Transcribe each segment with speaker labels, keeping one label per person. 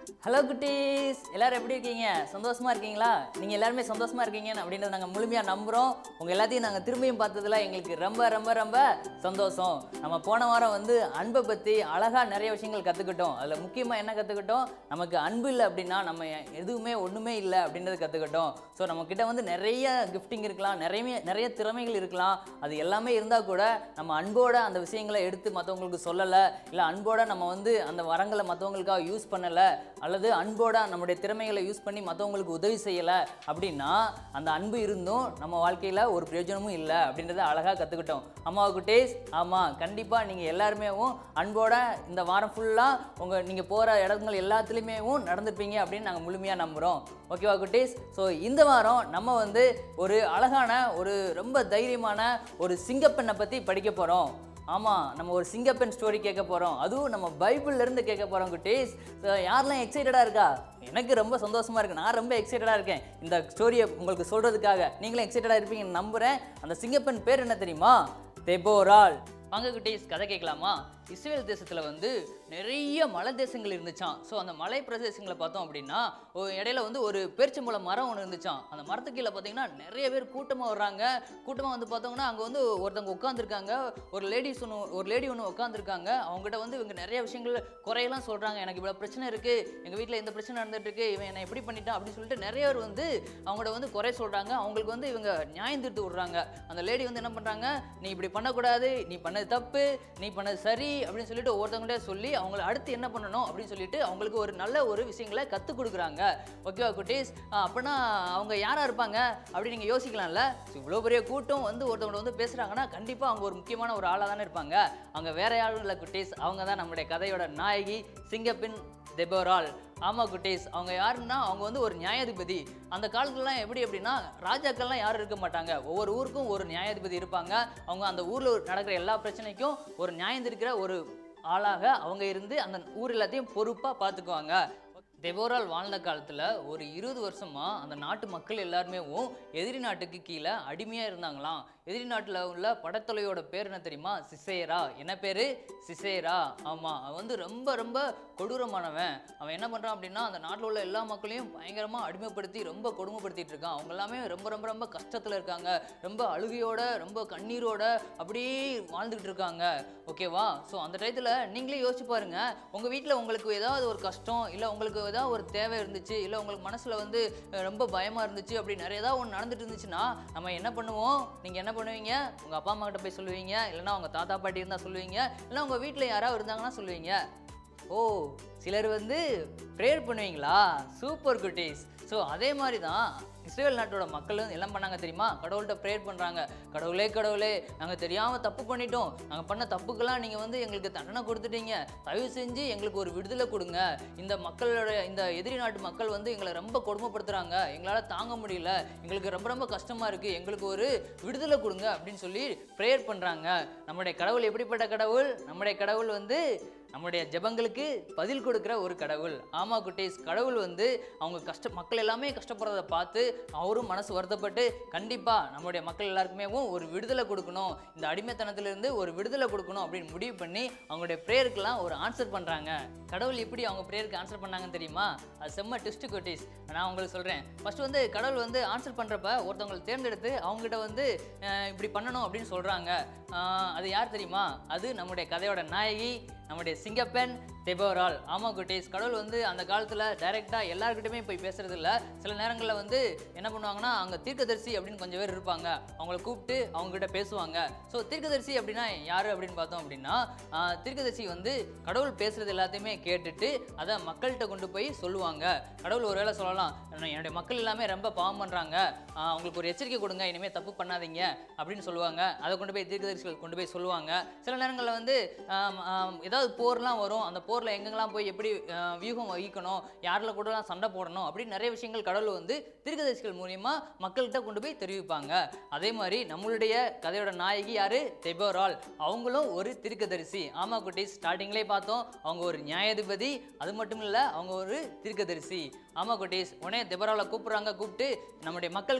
Speaker 1: Hello குட்டீஸ் எல்லாரும் எப்படி இருக்கீங்க சந்தோஷமா இருக்கீங்களா நீங்க எல்லாருமே சந்தோஷமா இருக்கீங்க அப்படின்றத நாங்க முழுமையா நம்புறோம் உங்க எல்லாத்தையும் நாங்க திரும்பியும் பார்த்ததுல எங்களுக்கு ரொம்ப ரொம்ப ரொம்ப சந்தோஷம் நம்ம போன வாரம் வந்து அன்பை பத்தி அழகா நிறைய விஷயங்கள் கத்துக்கிட்டோம் அதுல முக்கியமா என்ன கத்துக்கிட்டோம் நமக்கு அன்பு இல்லை அப்படின்னா நம்ம எதுவுமே ஒண்ணுமே இல்லை அப்படின்றத கத்துக்கிட்டோம் ஸோ நம்ம கிட்ட வந்து நிறைய கிஃப்டிங் இருக்கலாம் நிறைய நிறைய திறமைகள் இருக்கலாம் அது எல்லாமே இருந்தா கூட நம்ம அன்போட அந்த விஷயங்களை எடுத்து மற்றவங்களுக்கு சொல்லலை இல்லை அன்போட நம்ம வந்து அந்த வரங்களை மற்றவங்களுக்காக யூஸ் பண்ணலை அல்லது அன்போட நம்முடைய திறமைகளை யூஸ் பண்ணி மற்றவங்களுக்கு உதவி செய்யலை அப்படின்னா அந்த அன்பு இருந்தும் நம்ம வாழ்க்கையில் ஒரு பிரயோஜனமும் இல்லை அப்படின்றத அழகாக கற்றுக்கிட்டோம் அம்மாவுக்கு டேஸ்ட் ஆமாம் கண்டிப்பாக நீங்கள் எல்லாருமே அன்போட இந்த வாரம் ஃபுல்லாக உங்கள் நீங்கள் போகிற இடங்கள் எல்லாத்துலேயுமே நடந்திருப்பீங்க அப்படின்னு நாங்கள் முழுமையாக நம்புகிறோம் ஓகேவா குட்டீஸ் ஸோ இந்த வாரம் நம்ம வந்து ஒரு அழகான ஒரு ரொம்ப தைரியமான ஒரு சிங்கப்பெண்ணை பற்றி படிக்க போகிறோம் ஆமாம் நம்ம ஒரு சிங்கப்பெண் ஸ்டோரி கேட்க போகிறோம் அதுவும் நம்ம பைபிள்ல இருந்து கேட்க போகிறோம் குட்டீஸ் ஸோ யாரெல்லாம் எக்ஸைட்டடாக இருக்கா எனக்கு ரொம்ப சந்தோஷமாக இருக்கு நான் ரொம்ப எக்ஸைட்டடாக இருக்கேன் இந்த ஸ்டோரியை உங்களுக்கு சொல்கிறதுக்காக நீங்களும் எக்ஸைட்டடாக இருப்பீங்கன்னு நம்புகிறேன் அந்த சிங்கப்பெண் பேர் என்ன தெரியுமா தெபோரால் வாங்க குட்டீஸ் கதை கேட்கலாமா இஸ்ரேல் தேசத்தில் வந்து நிறைய மலை தேசங்கள் இருந்துச்சாம் ஸோ அந்த மலை பிரதேசங்களை பார்த்தோம் அப்படின்னா ஒரு இடையில வந்து ஒரு பேரிச்சம்பழம் மரம் ஒன்று இருந்துச்சாம் அந்த மரத்துக்கு கீழே பார்த்தீங்கன்னா நிறைய பேர் கூட்டமாக வர்றாங்க கூட்டமாக வந்து பார்த்தோங்கன்னா அங்கே வந்து ஒருத்தவங்க உட்காந்துருக்காங்க ஒரு லேடிஸ் ஒன்று ஒரு லேடி ஒன்று உட்காந்துருக்காங்க அவங்ககிட்ட வந்து இவங்க நிறைய விஷயங்கள் குறையெல்லாம் சொல்கிறாங்க எனக்கு இவ்வளோ பிரச்சனை இருக்குது எங்கள் வீட்டில் இந்த பிரச்சனை நடந்துட்டு இருக்கு இவன் என்னை எப்படி பண்ணிட்டான் அப்படின்னு சொல்லிட்டு நிறைய பேர் வந்து அவங்கள்ட்ட வந்து குறை சொல்கிறாங்க அவங்களுக்கு வந்து இவங்க நியாயம் தீர்த்து விடுறாங்க அந்த லேடி வந்து என்ன பண்ணுறாங்க நீ இப்படி பண்ணக்கூடாது நீ பண்ணது தப்பு நீ பண்ணது சரி அப்படின்னு சொல்லிட்டு ஒவ்வொருத்தவங்கள்ட்ட சொல்லி அவங்கள அடுத்து என்ன பண்ணணும் அப்படின்னு சொல்லிட்டு அவங்களுக்கு ஒரு நல்ல ஒரு விஷயங்களை கற்றுக் கொடுக்குறாங்க ஓகேவா குட்டீஸ் அப்படின்னா அவங்க யாராக இருப்பாங்க அப்படின்னு நீங்கள் யோசிக்கலாம்ல இவ்வளோ பெரிய கூட்டம் வந்து ஒருத்தவங்க வந்து பேசுகிறாங்கன்னா கண்டிப்பாக அவங்க ஒரு முக்கியமான ஒரு ஆளாக தானே இருப்பாங்க அவங்க வேற யாரும் இல்லை குட்டீஸ் அவங்க தான் நம்முடைய கதையோட நாயகி சிங்கப்பின் தெபோரால் ஆமா குட்டீஸ் அவங்க யாருன்னா அவங்க வந்து ஒரு நியாயாதிபதி அந்த காலத்துலலாம் எப்படி அப்படின்னா ராஜாக்கள்லாம் யாரும் இருக்க மாட்டாங்க ஒவ்வொரு ஊருக்கும் ஒரு நியாயாதிபதி இருப்பாங்க அவங்க அந்த ஊரில் நடக்கிற எல்லா பிரச்சனைக்கும் ஒரு நியாயம் இருக்கிற ஒரு ஆளாக அவங்க இருந்து அந்த ஊர் எல்லாத்தையும் பொறுப்பாக பார்த்துக்குவாங்க தெபோரால் வாழ்ந்த காலத்தில் ஒரு இருபது வருஷமா அந்த நாட்டு மக்கள் எல்லாருமே எதிரி நாட்டுக்கு கீழே அடிமையாக இருந்தாங்களாம் எதிரி நாட்டில் உள்ள படத்தொலையோட பேர் என்ன தெரியுமா சிசேரா என்ன பேர் சிசேரா ஆமாம் அவன் வந்து ரொம்ப ரொம்ப கொடூரமானவன் அவன் என்ன பண்ணுறான் அப்படின்னா அந்த நாட்டில் உள்ள எல்லா மக்களையும் பயங்கரமாக அடிமைப்படுத்தி ரொம்ப கொடுமைப்படுத்திட்டு இருக்கான் அவங்க எல்லாமே ரொம்ப ரொம்ப ரொம்ப கஷ்டத்தில் இருக்காங்க ரொம்ப அழுகையோட ரொம்ப கண்ணீரோட அப்படியே வாழ்ந்துக்கிட்டு இருக்காங்க ஓகேவா ஸோ அந்த டயத்தில் நீங்களே யோசிச்சு பாருங்க உங்கள் வீட்டில் உங்களுக்கு ஏதாவது ஒரு கஷ்டம் இல்லை உங்களுக்கு ஏதாவது ஒரு தேவை இருந்துச்சு இல்லை உங்களுக்கு மனசில் வந்து அஹ், ரொம்ப பயமாக இருந்துச்சு அப்படி நிறைய ஏதாவது ஒன்று நடந்துட்டு இருந்துச்சுன்னா நம்ம என்ன பண்ணுவோம் நீங்கள் என்ன பண்ணுவீங்க உங்கள் அப்பா அம்மா கிட்ட போய் சொல்லுவீங்க இல்லைன்னா உங்கள் தாத்தா பாட்டி இருந்தால் சொல்லுவீங்க இல்லை உங்கள் வீட்டில் யாராவது இருந்தாங்கன்னா சொல்லுவீங்க ஓ சிலர் வந்து ப்ரேயர் பண்ணுவீங்களா சூப்பர் குட்டீஸ் ஸோ அதே மாதிரி தான் இஸ்ரேல் நாட்டோட மக்களும் என்ன பண்ணாங்க தெரியுமா கடவுள்கிட்ட ப்ரேயர் பண்ணுறாங்க கடவுளே கடவுளே நாங்கள் தெரியாமல் தப்பு பண்ணிட்டோம் நாங்கள் பண்ண தப்புக்கெல்லாம் நீங்கள் வந்து எங்களுக்கு தண்டனை கொடுத்துட்டீங்க தயவு செஞ்சு எங்களுக்கு ஒரு விடுதலை கொடுங்க இந்த மக்களோட இந்த எதிரி நாட்டு மக்கள் வந்து எங்களை ரொம்ப கொடுமைப்படுத்துகிறாங்க எங்களால் தாங்க முடியல எங்களுக்கு ரொம்ப ரொம்ப கஷ்டமாக இருக்குது எங்களுக்கு ஒரு விடுதலை கொடுங்க அப்படின்னு சொல்லி ப்ரேயர் பண்ணுறாங்க நம்முடைய கடவுள் எப்படிப்பட்ட கடவுள் நம்முடைய கடவுள் வந்து நம்முடைய ஜெபங்களுக்கு பதில் கொடுக்குற ஒரு கடவுள் ஆமா குட்டீஸ் கடவுள் வந்து அவங்க கஷ்ட மக்கள் எல்லாமே கஷ்டப்படுறத பார்த்து அவரும் மனசு வருத்தப்பட்டு கண்டிப்பா நம்முடைய மக்கள் எல்லாருக்குமே ஒரு விடுதலை கொடுக்கணும் இந்த அடிமைத்தனத்திலிருந்து ஒரு விடுதலை கொடுக்கணும் அப்படின்னு முடிவு பண்ணி அவங்களுடைய ப்ரேயருக்கெல்லாம் ஒரு ஆன்சர் பண்றாங்க கடவுள் எப்படி அவங்க ப்ரேயருக்கு ஆன்சர் பண்ணாங்கன்னு தெரியுமா அது செம்ம டிஸ்ட் குட்டீஸ் நான் உங்களுக்கு சொல்றேன் ஃபர்ஸ்ட் வந்து கடவுள் வந்து ஆன்சர் பண்றப்ப ஒருத்தவங்களை தேர்ந்தெடுத்து அவங்ககிட்ட வந்து அஹ், இப்படி பண்ணணும் அப்படின்னு சொல்றாங்க அஹ், அது யார் தெரியுமா அது நம்முடைய கதையோட நாயகி நம்முடைய சிங்கப்பெண் தெபோரால் ஆமா குட்டீஸ் கடவுள் வந்து அந்த காலத்தில் டைரெக்டாக எல்லாருக்கிட்டையுமே போய் பேசுறது இல்ல சில நேரங்களில் வந்து என்ன பண்ணுவாங்கன்னா அங்கே தீர்க்கதரிசி அப்படின்னு கொஞ்சம் பேர் இருப்பாங்க அவங்கள கூப்பிட்டு அவங்ககிட்ட பேசுவாங்க ஸோ தீர்க்கதரிசி அப்படின்னா யார் அப்படின்னு பார்த்தோம் அப்படின்னா ஆஹ், தீர்க்கதரிசி வந்து கடவுள் பேசுறது எல்லாத்தையுமே கேட்டுட்டு அதை மக்கள்கிட்ட கொண்டு போய் சொல்லுவாங்க கடவுள் ஒருவேளை சொல்லலாம் "என்ன- என்னுடைய மக்கள் எல்லாமே ரொம்ப பாவம் பண்ணுறாங்க அவங்களுக்கு ஒரு எச்சரிக்கை கொடுங்க இனிமேல் தப்பு பண்ணாதீங்க அப்படின்னு சொல்லுவாங்க அதை கொண்டு போய் தீர்க்கதரிசிகள் கொண்டு போய் சொல்லுவாங்க சில நேரங்களில் வந்து ஆம், ஆம், ஏதாவது போர்லாம் வரும் அந்த போரில் எங்கெங்கெல்லாம் போய் எப்படி ஆஹ், வியூகம் வகிக்கணும் யாரில் கூடலாம் சண்டை போடணும் அப்படின்னு நிறைய விஷயங்கள் கடவுள் வந்து தீர்க்கதரிசிகள் மூலியமா மக்கள்கிட்ட கொண்டு போய் தெரிவிப்பாங்க அதே மாதிரி நம்மளுடைய கதையோட நாயகி யாரு தெபோரால் அவங்களும் ஒரு தீர்க்கதரிசி ஆமா குட்டி ஸ்டார்டிங்லேயே பார்த்தோம் அவங்க ஒரு நியாயாதிபதி அது மட்டும் இல்லை அவங்க ஒரு தீர்க்கதரிசி ஆமா குட்டீஸ் உடனே தெபராவில் கூப்பிடுறாங்க கூப்பிட்டு நம்முடைய மக்களுக்கு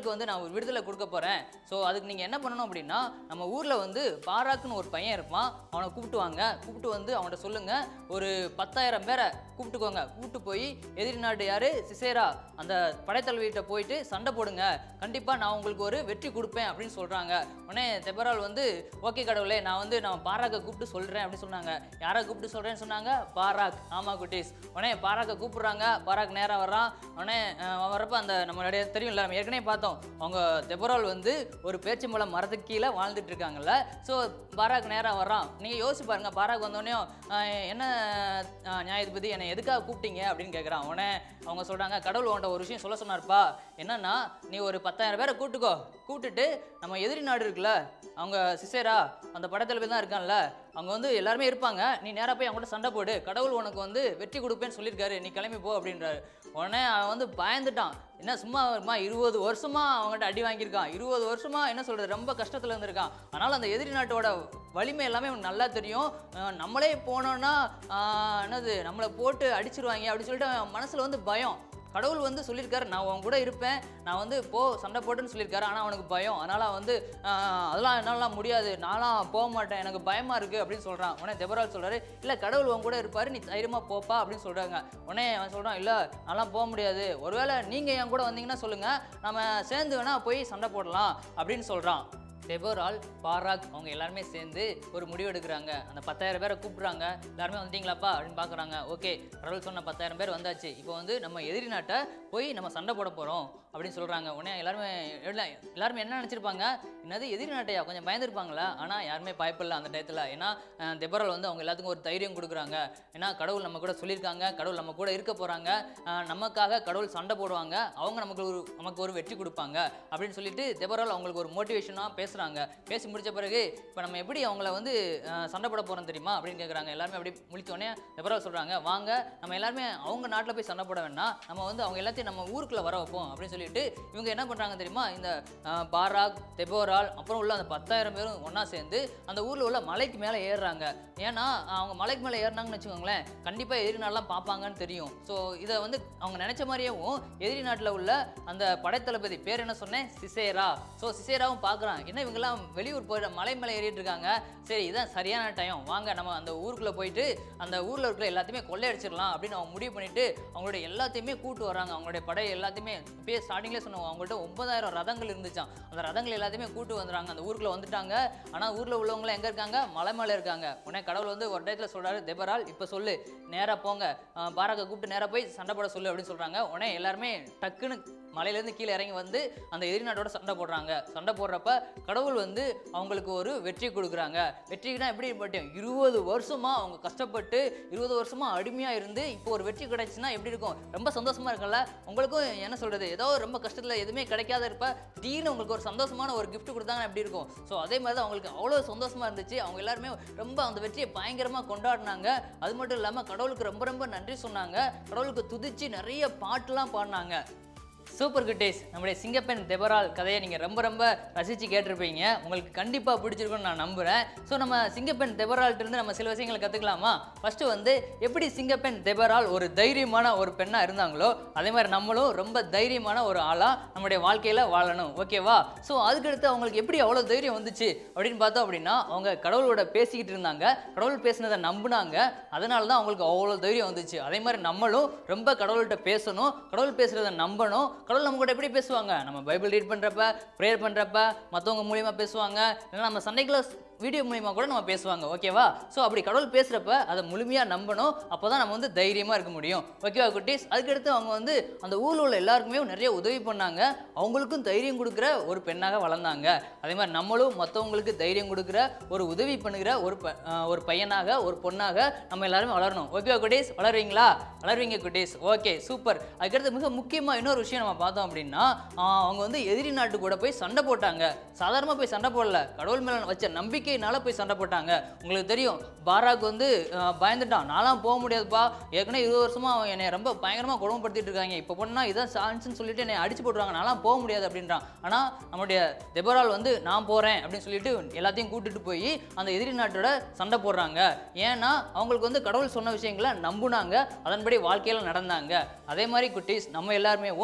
Speaker 1: மக்களுக்கு வந்து நான் ஒரு விடுதலை கொடுக்க போகிறேன் ஸோ அதுக்கு நீங்கள் என்ன பண்ணணும் அப்படின்னா நம்ம ஊரில் வந்து பாராக்குன்னு ஒரு பையன் இருப்பான் அவனை கூப்பிட்டு வாங்க கூப்பிட்டு வந்து அவன்கிட்ட சொல்லுங்கள் ஒரு பத்தாயிரம் பேரை கூப்பிட்டுக்கோங்க கூப்பிட்டு போய் எதிரி நாடு யார் சிசேரா அந்த படைத்தலைவிட்ட போயிட்டு சண்டை போடுங்க கண்டிப்பாக நான் உங்களுக்கு ஒரு வெற்றி கொடுப்பேன் அப்படின்னு சொல்கிறாங்க உடனே தெபரால் வந்து ஓகே கடவுளே நான் வந்து நான் பாராக்கை கூப்பிட்டு சொல்கிறேன் அப்படின்னு சொன்னாங்க யாரை கூப்பிட்டு சொல்கிறேன்னு சொன்னாங்க பாராக் ஆமா குட்டீஸ் உடனே பாராக்கை கூப்பிடுறாங்க பாராக் நேராக வர்றான் உடனே அஹ், அவன் வரப்ப அந்த நம்மளுடைய தெரியும்ல நம்ம ஏற்கனவே பார்த்தோம் அவங்க தெபரால் வந்து ஒரு பேச்சம்பழம் மரத்துக்கு கீழே வாழ்ந்துட்டு இருக்காங்கல்ல ஸோ பாராக் நேராக வர்றான் நீங்கள் யோசிச்சு பாருங்க பாராக் வந்தோடனே என்ன அஹ், நியாயாதிபதி என்னை எதுக்காக கூப்பிட்டீங்க அப்படின்னு கேட்குறான் உடனே அவங்க சொல்கிறாங்க கடவுள் உன்ட்ட ஒரு விஷயம் சொல்ல சொன்னார்ப்பா என்னன்னா நீ ஒரு பத்தாயிரம் பேரை கூப்பிட்டுக்கோ கூப்பிட்டுட்டு நம்ம எதிரி நாடு இருக்குல்ல அவங்க சிசேரா அந்த படத்தில் தான் இருக்கான்ல அவங்க வந்து எல்லாருமே இருப்பாங்க நீ நேராக போய் அவங்க கூட சண்டை போடு கடவுள் உனக்கு வந்து வெற்றி கொடுப்பேன்னு சொல்லியிருக்காரு நீ கிளம்பி போ அப்படின்றாரு உடனே அவன் வந்து பயந்துட்டான் என்ன சும்மா வருமா இருபது வருஷமா அவங்ககிட்ட அடி வாங்கியிருக்கான் இருபது வருஷமா என்ன சொல்றது ரொம்ப கஷ்டத்துல இருந்திருக்கான் அதனால அந்த எதிரி நாட்டோட வலிமை எல்லாமே அவனுக்கு நல்லா தெரியும் அஹ் நம்மளே போனோம்னா ஆஹ் என்னது நம்மளை போட்டு அடிச்சிருவாங்க அப்படின்னு சொல்லிட்டு அவன் மனசுல வந்து பயம் கடவுள் வந்து சொல்லியிருக்காரு நான் உன் கூட இருப்பேன் நான் வந்து போ சண்டை போட்டுன்னு சொல்லியிருக்காரு ஆனால் அவனுக்கு பயம் அதனால் வந்து ஆஹ், அதெல்லாம் என்னாலாம் முடியாது நான்லாம் போக மாட்டேன் எனக்கு பயமாக இருக்குது அப்படின்னு சொல்கிறான் உடனே தெபரால் சொல்கிறாரு இல்லை கடவுள் உன் கூட இருப்பார் நீ தைரியமாக போப்பா அப்படின்னு சொல்கிறாங்க உடனே அவன் சொல்கிறான் இல்லை நான்லாம் போக முடியாது ஒருவேளை நீங்கள் என் கூட வந்தீங்கன்னா சொல்லுங்கள் நம்ம சேர்ந்து வேணால் போய் சண்டை போடலாம் அப்படின்னு சொல்கிறான் டெபோரால் பாராக் அவங்க எல்லாருமே சேர்ந்து ஒரு முடிவு எடுக்கிறாங்க அந்த பத்தாயிரம் பேரை கூப்பிடுறாங்க எல்லாருமே வந்தீங்களாப்பா அப்படின்னு பார்க்குறாங்க ஓகே கடவுள் சொன்ன பத்தாயிரம் பேர் வந்தாச்சு இப்போ வந்து நம்ம எதிரி நாட்டை போய் நம்ம சண்டை போட போகிறோம் அப்படின்னு சொல்கிறாங்க உடனே எல்லாருமே எல்லாம் எல்லாருமே என்ன நினச்சிருப்பாங்க என்னது எதிரி நாட்டையா கொஞ்சம் பயந்துருப்பாங்களா ஆனால் யாருமே பயப்படல அந்த டயத்தில் ஏன்னா அஹ், தெபரால் வந்து அவங்க எல்லாத்துக்கும் ஒரு தைரியம் கொடுக்குறாங்க ஏன்னா கடவுள் நம்ம கூட சொல்லியிருக்காங்க கடவுள் நம்ம கூட இருக்க போகிறாங்க நமக்காக கடவுள் சண்டை போடுவாங்க அவங்க நமக்கு ஒரு நமக்கு ஒரு வெற்றி கொடுப்பாங்க அப்படின்னு சொல்லிட்டு தெபரால் அவங்களுக்கு ஒரு மோட்டிவேஷனாக பேசுகிறாங்க பேசி முடிச்ச பிறகு இப்போ நம்ம எப்படி அவங்கள வந்து அஹ், சண்டை போட போகிறோம் தெரியுமா அப்படின்னு கேட்குறாங்க எல்லாருமே அப்படி முடித்தோடனே தெபரால் சொல்கிறாங்க வாங்க நம்ம எல்லாருமே அவங்க நாட்டில் போய் சண்டை போட வேணாம் நம்ம வந்து அவங்க எல்லாத்தையும் நம்ம ஊருக்குள்ளே வர வைப்போம் அப்படின்னு சொல்லிட்டு இவங்க என்ன பண்ணுறாங்க தெரியுமா இந்த அஹ், பாராக் தெபோரால் அப்புறம் உள்ள அந்த பத்தாயிரம் பேரும் ஒன்றா சேர்ந்து அந்த ஊரில் உள்ள மலைக்கு மேலே ஏறுறாங்க ஏன்னா அவங்க மலைக்கு மேலே ஏறினாங்கன்னு வச்சுக்கோங்களேன் கண்டிப்பாக எதிரி நாடெலாம் பார்ப்பாங்கன்னு தெரியும் ஸோ இதை வந்து அவங்க நினச்ச மாதிரியேவும் எதிரி நாட்டில் உள்ள அந்த படைத்தளபதி பேர் என்ன சொன்னேன் சிசேரா ஸோ சிசேராவும் பார்க்குறான் என்ன இவங்கெல்லாம் வெளியூர் போயிட மலை மேலே ஏறிட்டு இருக்காங்க சரி இதான் சரியான டைம் வாங்க நம்ம அந்த ஊருக்குள்ளே போயிட்டு அந்த ஊரில் இருக்கிற எல்லாத்தையுமே கொள்ளையடிச்சிடலாம் அப்படின்னு அவங்க முடிவு பண்ணிட்டு அவங்களுடைய எல்லாத்தையுமே கூட்டு வராங்க அவங்களுடைய படை எல்லாத்தையுமே இப்பயே ஸ்டார்டிங்லேயே சொன்னோம் அவங்கள்ட்ட ஒன்பதாயிரம் ரதங்கள் இருந்துச்சாம் அந்த ரதங்கள் எல்லாத்தையுமே கூட்டு வந்துடுறாங்க அந்த ஊருக்குள்ள வந்துட்டாங்க ஆனால் ஊரில் உள்ளவங்களாம் எங்கே இருக்காங்க மலை மேலே இருக்காங்க உடனே கடவுள் வந்து ஒரு டயத்தில் சொல்றாரு தெபரால் இப்போ சொல்லு நேராக போங்க அஹ் பாராக்கை கூப்பிட்டு நேராக போய் சண்டை போட சொல்லு அப்படின்னு சொல்கிறாங்க உடனே எல்லாருமே டக்குன்னு மலையிலேருந்து கீழே இறங்கி வந்து அந்த எதிரி நாட்டோட சண்டை போடுறாங்க சண்டை போடுறப்ப கடவுள் வந்து அவங்களுக்கு ஒரு வெற்றி கொடுக்குறாங்க வெற்றினா எப்படி பட்டும் இருபது வருஷமா அவங்க கஷ்டப்பட்டு இருபது வருஷமா அடிமையா இருந்து இப்போ ஒரு வெற்றி கிடைச்சுன்னா எப்படி இருக்கும் ரொம்ப சந்தோஷமா இருக்கும்ல உங்களுக்கும் என்ன சொல்றது ஏதோ ரொம்ப கஷ்டத்துல எதுவுமே கிடைக்காத இருப்ப திடீர்னு உங்களுக்கு ஒரு சந்தோஷமான ஒரு gift கொடுத்தாங்கன்னா எப்படி இருக்கும் ஸோ அதே மாதிரி தான் அவங்களுக்கு அவ்வளோ சந்தோஷமா இருந்துச்சு அவங்க எல்லாருமே ரொம்ப அந்த வெற்றியை பயங்கரமா கொண்டாடினாங்க அது மட்டும் இல்லாம கடவுளுக்கு ரொம்ப ரொம்ப நன்றி சொன்னாங்க கடவுளுக்கு துதிச்சு நிறைய பாட்டுலாம் பாடினாங்க சூப்பர் குட்டீஸ் நம்முடைய சிங்கப்பெண் தெபரால் கதையை நீங்கள் ரொம்ப ரொம்ப ரசித்து கேட்டிருப்பீங்க உங்களுக்கு கண்டிப்பாக பிடிச்சிருக்கும்னு நான் நம்புகிறேன் ஸோ நம்ம சிங்கப்பெண் தெபரால்ட்ட இருந்து நம்ம சில விஷயங்களை கற்றுக்கலாமா ஃபஸ்ட்டு வந்து எப்படி சிங்கப்பெண் தெபரால் ஒரு தைரியமான ஒரு பெண்ணாக இருந்தாங்களோ அதே மாதிரி நம்மளும் ரொம்ப தைரியமான ஒரு ஆளாக நம்முடைய வாழ்க்கையில் வாழணும் ஓகேவா ஸோ அதுக்கடுத்து அவங்களுக்கு எப்படி அவ்வளோ தைரியம் வந்துச்சு அப்படின்னு பார்த்தோம் அப்படின்னா அவங்க கடவுளோட பேசிக்கிட்டு இருந்தாங்க கடவுள் பேசினதை நம்பினாங்க அதனால தான் அவங்களுக்கு அவ்வளோ தைரியம் வந்துச்சு அதே மாதிரி நம்மளும் ரொம்ப கடவுள்கிட்ட பேசணும் கடவுள் பேசுகிறத நம்பணும் கடவுள் நம்ம கூட எப்படி பேசுவாங்க நம்ம பைபிள் ரீட் பண்ணுறப்ப ப்ரேயர் பண்ணுறப்ப மற்றவங்க மூலியமாக பேசுவாங்க இல்லைன்னா நம்ம சண்டே கிளாஸ் வீடியோ மூலியமாக கூட நம்ம பேசுவாங்க ஓகேவா ஸோ அப்படி கடவுள் பேசுகிறப்ப அதை முழுமையாக நம்பணும் அப்போ தான் நம்ம வந்து தைரியமாக இருக்க முடியும் ஓகேவா குட்டீஸ் அதுக்கடுத்து அவங்க வந்து அந்த ஊரில் உள்ள எல்லாருக்குமே நிறைய உதவி பண்ணாங்க அவங்களுக்கும் தைரியம் கொடுக்குற ஒரு பெண்ணாக வளர்ந்தாங்க அதே மாதிரி நம்மளும் மற்றவங்களுக்கு தைரியம் கொடுக்குற ஒரு உதவி பண்ணுகிற ஒரு ப- ஆஹ் ஒரு பையனாக ஒரு பொண்ணாக நம்ம எல்லாருமே வளரணும் ஓகேவா குட்டீஸ் வளருவீங்களா வளருவீங்க குட்டீஸ் ஓகே சூப்பர் அதுக்கடுத்து மிக முக்கியமாக இன்னொரு விஷயம் நம்ம பார்த்தோம் அப்படின்னா ஆஹ் அவங்க வந்து எதிரி நாட்டு கூட போய் சண்டை போட்டாங்க சாதாரணமாக போய் சண்டை போடல கடவுள் மேலே வச்ச நம்பிக்கையினால போய் சண்டை போட்டாங்க உங்களுக்கு தெரியும் பாராக் வந்து ஆஹ் பயந்துட்டான் நான்லாம் போக முடியாதுப்பா ஏற்கனவே இருபது வருஷமா அவன் என்னை ரொம்ப பயங்கரமாக கொடுமைப்படுத்திட்டு இருக்காங்க இப்போ பொண்ணா இதான் சான்ஸ்னு சொல்லிட்டு என்னை அடிச்சு போட்டுருவாங்க நான்லாம் போக முடியாது அப்படின்றான் ஆனால் நம்முடைய தெபரால் வந்து நான் போகிறேன் அப்படின்னு சொல்லிட்டு எல்லாத்தையும் கூட்டிட்டு போய் அந்த எதிரி நாட்டோட சண்டை போடுறாங்க ஏன்னா அவங்களுக்கு வந்து கடவுள் சொன்ன விஷயங்களை நம்புனாங்க அதன்படி வாழ்க்கையில் நடந்தாங்க அதே மாதிரி குட்டீஸ் நம்ம எல்லாருமே கடவுள்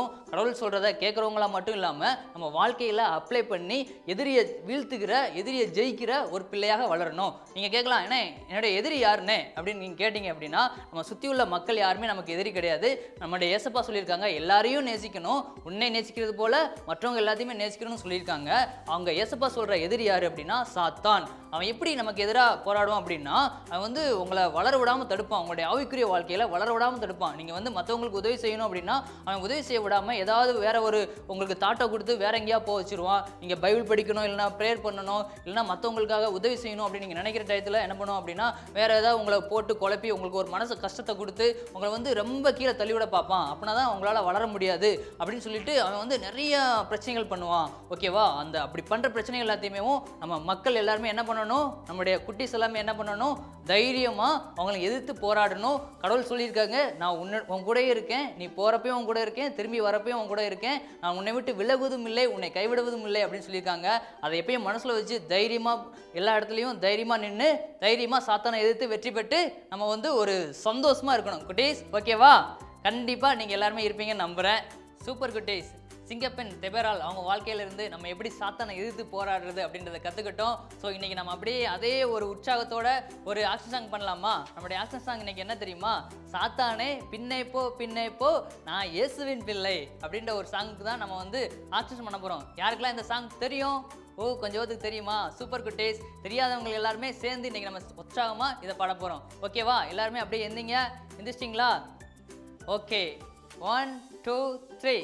Speaker 1: கடவுள் சொல்கிறத கேட்குறவங்களா மட்டும் இல்லாமல் நம்ம வாழ்க்கையில் அப்ளை பண்ணி எதிரியை வீழ்த்துகிற எதிரியை ஜெயிக்கிற ஒரு பிள்ளையாக வளரணும் நீங்கள் கேட்கலாம் என்ன என்னுடைய எதிரி யாருன்னு அப்படின்னு நீங்கள் கேட்டிங்க அப்படின்னா நம்ம சுற்றி உள்ள மக்கள் யாருமே நமக்கு எதிரி கிடையாது நம்முடைய ஏசப்பா சொல்லியிருக்காங்க எல்லாரையும் நேசிக்கணும் உன்னை நேசிக்கிறது போல மற்றவங்க எல்லாத்தையுமே நேசிக்கணும்னு சொல்லியிருக்காங்க அவங்க ஏசப்பா சொல்கிற எதிரி யார் அப்படின்னா சாத்தான் அவன் எப்படி நமக்கு எதிராக போராடுவான் அப்படின்னா அவன் வந்து உங்களை வளர விடாமல் தடுப்பான் உங்களுடைய ஆவிக்குரிய வாழ்க்கையில் வளர விடாமல் தடுப்பான் நீங்கள் வந்து மற்றவங்களுக்கு உதவி செய்யணும் அப்படின்னா அவன் உதவி செய்ய விடாமல் ஏதாவது வேற ஒரு உங்களுக்கு தாட்டை கொடுத்து வேற எங்கேயா போக வச்சிருவான் நீங்கள் பைபிள் படிக்கணும் இல்லைனா ப்ரேயர் பண்ணணும் இல்லைனா மற்றவங்களுக்காக உதவி செய்யணும் அப்படின்னு நீங்கள் நினைக்கிற டயத்தில் என்ன பண்ணுவோம் அப்படின்னா வேற ஏதாவது உங்களை போட்டு குழப்பி உங்களுக்கு ஒரு மனசு கஷ்டத்தை கொடுத்து உங்களை வந்து ரொம்ப கீழே தள்ளிவிட பார்ப்பான் அப்படின்னா தான் உங்களால் வளர முடியாது அப்படின்னு சொல்லிட்டு அவன் வந்து நிறைய பிரச்சனைகள் பண்ணுவான் ஓகேவா அந்த அப்படி பண்ணுற பிரச்சனைகள் எல்லாத்தையுமே நம்ம மக்கள் எல்லாருமே என்ன பண்ணணும் நம்முடைய குட்டிஸ் எல்லாமே என்ன பண்ணணும் தைரியமாக அவங்களை எதிர்த்து போராடணும் கடவுள் சொல்லியிருக்காங்க நான் உன்ன உன் கூடயே இருக்கேன் நீ போகிறப்பையும் உன் கூட இருக்கேன் திரும்பி வரப்பையும் உன் கூட இருக்கேன் நான் உன்னை விட்டு விலகுவதும் இல்லை உன்னை கைவிடுவதும் இல்லை அப்படின்னு சொல்லியிருக்காங்க அதை எப்பயும் மனசில் வச்சு தைரியமாக எல்லா இடத்துலையும் தைரியமாக நின்று தைரியமாக சாத்தானை எதிர்த்து வெற்றி பெற்று நம்ம வந்து ஒரு சந்தோஷமாக இருக்கணும் குட்டீஸ் ஓகேவா கண்டிப்பாக நீங்கள் எல்லாருமே இருப்பீங்கன்னு நம்புகிறேன் சூப்பர் குட்டீஸ் சிங்கப்பெண் தெபரால் அவங்க வாழ்க்கையில இருந்து நம்ம எப்படி சாத்தானை எதிர்த்து போராடுறது அப்படின்றத கற்றுக்கிட்டோம் ஸோ இன்னைக்கு நம்ம அப்படியே அதே ஒரு உற்சாகத்தோட ஒரு ஆக்ஷன் சாங் பண்ணலாமா நம்மளுடைய ஆக்ஷன் சாங் இன்னைக்கு என்ன தெரியுமா சாத்தானே பின்னே போ பின்னே போ நான் இயேசுவின் பிள்ளை அப்படின்ற ஒரு சாங்குக்கு தான் நம்ம வந்து ஆக்ஷன் பண்ண போகிறோம் யாருக்கெல்லாம் இந்த சாங் தெரியும் ஓ கொஞ்சம் பேத்துக்கு தெரியுமா சூப்பர் குட்டேஸ் தெரியாதவங்க எல்லாருமே சேர்ந்து இன்னைக்கு நம்ம உற்சாகமாக இதை பாட போகிறோம் ஓகேவா எல்லாருமே அப்படியே எந்திங்க எந்திரிச்சிட்டிங்களா okay one two three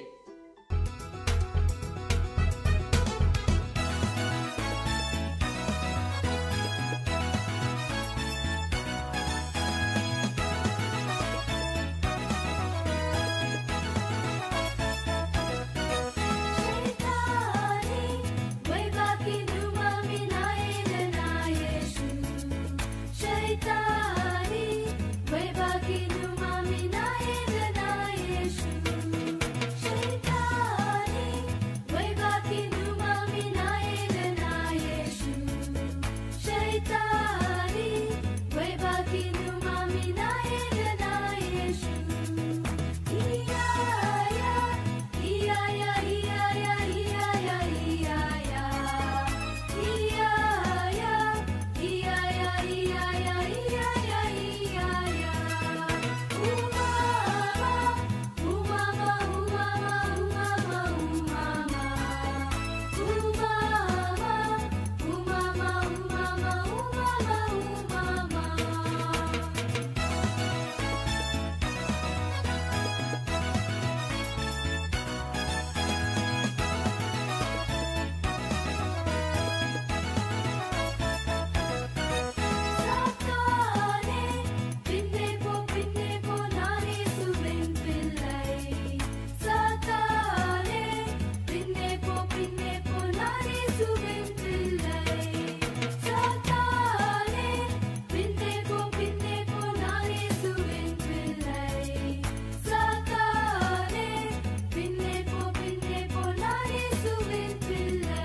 Speaker 2: Shaitani, webaki numami naende na Yesu. Shaitani, webaki numami naende na Yesu. Shaitani, webaki numami naende na Yesu. Shaitani, webaki numami naende na Yesu. சாத்தானே பின்னே போ பின்னே போ நானே சுவின் பிள்ளை சாத்தானே பின்னே போ பின்னே போ நானே சுவின் பிள்ளை சாத்தானே பின்னே போ பின்னே போ நானே சுவின் பிள்ளை சாத்தானே பின்னே போ பின்னே போ நானே சுவின் பிள்ளை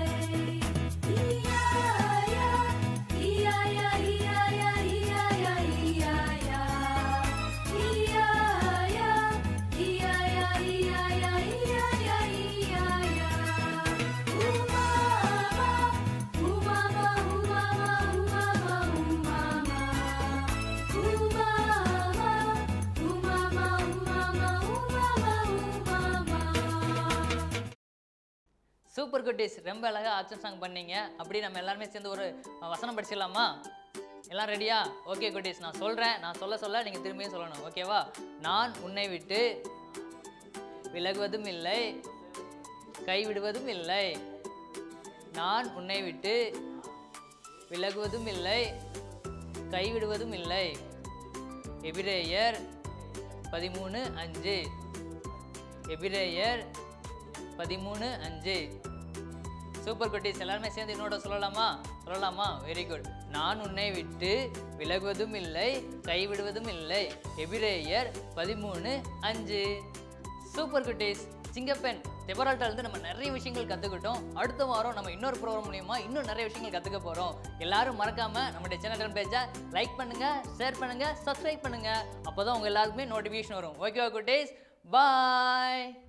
Speaker 1: சூப்பர் குட்டீஸ் ரொம்ப அழகா ஆக்ஷன் சாங் பண்ணீங்க அப்படி நம்ம எல்லாருமே சேர்ந்து ஒரு அஹ், வசனம் படிச்சிடலாமா எல்லாம் ரெடியா ஓகே குட்டீஸ் நான் சொல்கிறேன் நான் சொல்ல சொல்ல நீங்கள் திரும்பியும் சொல்லணும் ஓகேவா நான் உன்னை விட்டு விலகுவதும் இல்லை கைவிடுவதும் இல்லை நான் உன்னை விட்டு விலகுவதும் இல்லை கைவிடுவதும் இல்லை எபிரேயர் பதிமூணு அஞ்சு எபிரேயர் பதிமூணு அஞ்சு சூப்பர் குட்டீஸ் எல்லாருமே சேர்ந்து என்னோட சொல்லலாமா சொல்லலாமா வெரி குட் நான் உன்னை விட்டு விலகுவதும் இல்லை கைவிடுவதும் இல்லை எபிரேயர் பதிமூணு அஞ்சு சூப்பர் குட்டீஸ் சிங்கப்பெண் தெபரால்ட்டா இருந்து நம்ம நிறைய விஷயங்கள் கற்றுக்கிட்டோம் அடுத்த வாரம் நம்ம இன்னொரு ப்ரோக்ராம் மூலியமா இன்னும் நிறைய விஷயங்கள் கற்றுக்க போகிறோம் எல்லாரும் மறக்காம நம்மளுடைய சேனல் பேஜை லைக் பண்ணுங்க ஷேர் பண்ணுங்க சப்ஸ்கிரைப் பண்ணுங்க அப்போ தான் உங்க எல்லாருக்குமே நோட்டிஃபிகேஷன் வரும் ஓகேவா குட்டீஸ் பாய்